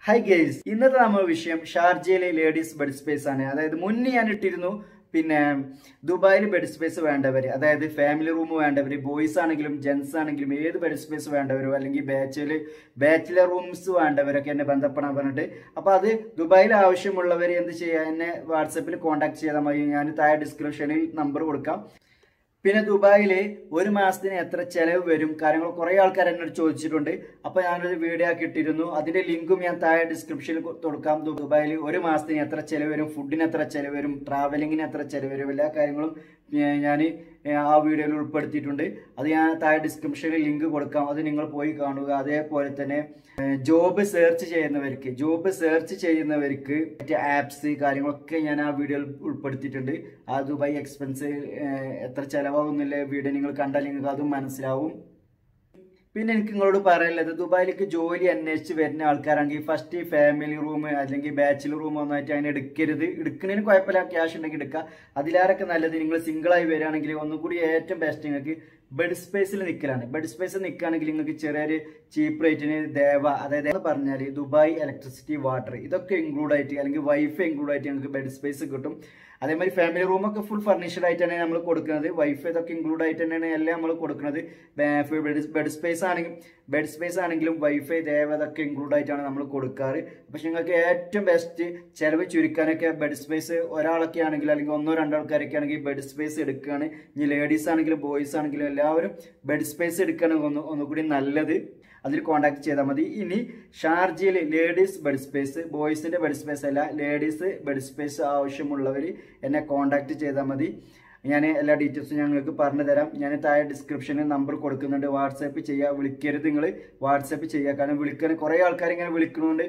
high guys ഇന്നത്തെ നമ്മുടെ വിഷയം ഷാർജയിലെ ലേഡീസ് ബെഡ് സ്പേസ് ആണ് അതായത് മുന്നേ ഞാൻ ഇട്ടിരുന്നു പിന്നെ ദുബായിൽ ബെഡ് സ്പേസ് വേണ്ടവർ അതായത് ഫാമിലി റൂം വേണ്ടവർ ബോയ്സ് ആണെങ്കിലും ജെൻസ് ആണെങ്കിലും ഏത് ബെഡ് സ്പേസ് വേണ്ടവരോ അല്ലെങ്കിൽ ബാച്ചില് ബാച്ചിലർ റൂംസ് വേണ്ടവരൊക്കെ എന്നെ ബന്ധപ്പെടാൻ പറഞ്ഞിട്ട് അപ്പോൾ അത് ദുബായിൽ ആവശ്യമുള്ളവർ എന്ത് ചെയ്യുക എന്നെ വാട്സപ്പിൽ കോൺടാക്ട് ചെയ്താൽ മതി ഞാൻ താഴെ ഡിസ്ക്രിപ്ഷനിൽ നമ്പർ കൊടുക്കാം പിന്നെ ദുബായിൽ ഒരു മാസത്തിന് എത്ര ചെലവ് വരും കാര്യങ്ങൾ കുറേ ആൾക്കാർ എന്നോട് ചോദിച്ചിട്ടുണ്ട് അപ്പോൾ ഞാനൊരു വീഡിയോ ആക്കി ഇട്ടിരുന്നു അതിന്റെ ലിങ്കും ഞാൻ താഴെ ഡിസ്ക്രിപ്ഷനിൽ കൊടുക്കാം ദു- ദുബായിൽ ഒരു മാസത്തിന് എത്ര ചെലവ് വരും ഫുഡിന് എത്ര ചെലവ് വരും ട്രാവലിങ്ങിന് എത്ര ചെലവ് വരും എല്ലാ കാര്യങ്ങളും ഞാൻ ആ വീഡിയോയിൽ ഉൾപ്പെടുത്തിയിട്ടുണ്ട് അത് ഞാൻ താഴെ ഡിസ്ക്രിപ്ഷനിൽ ലിങ്ക് കൊടുക്കാം അത് നിങ്ങൾ പോയി കാണുക അതേപോലെ തന്നെ ജോബ് സെർച്ച് ചെയ്യുന്നവർക്ക് ജോബ് സെർച്ച് ചെയ്യുന്നവർക്ക് മറ്റേ ആപ്സ് കാര്യങ്ങളൊക്കെ ഞാൻ ആ വീഡിയോയിൽ ഉൾപ്പെടുത്തിയിട്ടുണ്ട് ആ ദുബായ് എക്സ്പെൻസ് എത്ര ചിലവാകുന്നില്ല വീഡിയോ നിങ്ങൾ കണ്ടാൽ നിങ്ങൾക്ക് അതും മനസ്സിലാവും പിന്നെ എനിക്ക് നിങ്ങളോട് പറയാനുള്ളത് ദുബായിലേക്ക് ജോലി അന്വേഷിച്ച് വരുന്ന ആൾക്കാരാണെങ്കിൽ ഫസ്റ്റ് ഫാമിലി റൂം അല്ലെങ്കിൽ ബാച്ചിലർ റൂം ഒന്നായിട്ട് അങ്ങനെ എടുക്കരുത് എടുക്കുന്നതിന് കുഴപ്പമില്ല ക്യാഷ് ഉണ്ടെങ്കിൽ എടുക്കുക അതിലേറൊക്കെ നല്ലത് നിങ്ങൾ സിംഗിളായി വരികയാണെങ്കിൽ ഒന്നും കൂടി ഏറ്റവും ബെസ്റ്റ് നിങ്ങൾക്ക് ബെഡ് സ്പേസിൽ നിൽക്കലാണ് ബെഡ് സ്പേസിൽ നിൽക്കുകയാണെങ്കിൽ നിങ്ങൾക്ക് ചെറിയൊരു ചീപ്പ് റേറ്റിന് ദേവ അതായത് എന്ന് പറഞ്ഞാൽ ദുബായ് ഇലക്ട്രിസിറ്റി വാട്ടർ ഇതൊക്കെ ഇൻക്ലൂഡ് ആയിട്ട് അല്ലെങ്കിൽ വൈഫൈ ഇൻക്ലൂഡ് ആയിട്ട് നിങ്ങൾക്ക് ബെഡ് സ്പേസ് കിട്ടും അതേമാതിരി ഫാമിലി റൂമൊക്കെ ഫുൾ ഫർണിഷ്ഡ് ആയിട്ടാണ് നമ്മൾ കൊടുക്കുന്നത് വൈഫൈ ഇതൊക്കെ ഇൻക്ലൂഡ് ആയിട്ട് തന്നെയാണ് എല്ലാം നമ്മൾ കൊടുക്കുന്നത് ബെഡ് സ്പേസ് ആണെങ്കിൽ ബെഡ് സ്പേസ് ആണെങ്കിലും വൈഫൈ ദേവ ഇതൊക്കെ ഇൻക്ലൂഡ് ആയിട്ടാണ് നമ്മൾ കൊടുക്കാറ് പക്ഷെ നിങ്ങൾക്ക് ഏറ്റവും ബെസ്റ്റ് ചിലവ് ചുരുക്കാനൊക്കെ ബെഡ് സ്പേസ് ഒരാളൊക്കെ ആണെങ്കിൽ അല്ലെങ്കിൽ ഒന്നോ രണ്ടോ ആൾക്കാരൊക്കെ ആണെങ്കിൽ ബെഡ് സ്പേസ് എടുക്കുകയാണ് ഇനി ലേഡീസ് ആണെങ്കിലും ബോയ്സ് ആണെങ്കിലും എല്ലാവരും ബെഡ് സ്പേസ് എടുക്കുകയാണ് ഒന്ന് ഒന്നുകൂടി നല്ലത് അതിൽ കോൺടാക്ട് ചെയ്താൽ മതി ഇനി ഷാർജയിൽ ലേഡീസ് ബെഡ് സ്പേസ് ബോയ്സിന്റെ ബെഡ് സ്പേസ് അല്ല ലേഡീസ് ബെഡ് സ്പേസ് ആവശ്യമുള്ളവർ എന്നെ കോൺടാക്ട് ചെയ്താൽ മതി ഞാൻ എല്ലാ ഡീറ്റെയിൽസും ഞങ്ങൾക്ക് പറഞ്ഞു തരാം ഞാൻ താഴെ ഡിസ്ക്രിപ്ഷനിൽ നമ്പർ കൊടുക്കുന്നുണ്ട് വാട്സാപ്പ് ചെയ്യുക വിളിക്കരുത് നിങ്ങൾ വാട്സാപ്പ് ചെയ്യുക കാരണം വിളിക്കാൻ കുറേ ആൾക്കാർ ഇങ്ങനെ വിളിക്കുന്നതുകൊണ്ട്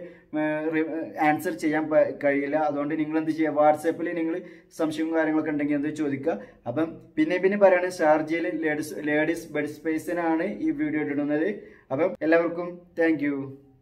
ആൻസർ ചെയ്യാൻ പ- കഴിയില്ല അതുകൊണ്ട് നിങ്ങൾ എന്ത് ചെയ്യുക വാട്സാപ്പിൽ നിങ്ങൾ സംശയവും കാര്യങ്ങളൊക്കെ ഉണ്ടെങ്കിൽ എന്ത് ചോദിക്കുക അപ്പം പിന്നെ പിന്നെ പറയുകയാണെങ്കിൽ ഷാർജയിൽ ലേഡീസ് ലേഡീസ് ബെഡ് സ്പേസിനാണ് ഈ വീഡിയോ ഇടുന്നത് അപ്പം എല്ലാവർക്കും താങ്ക്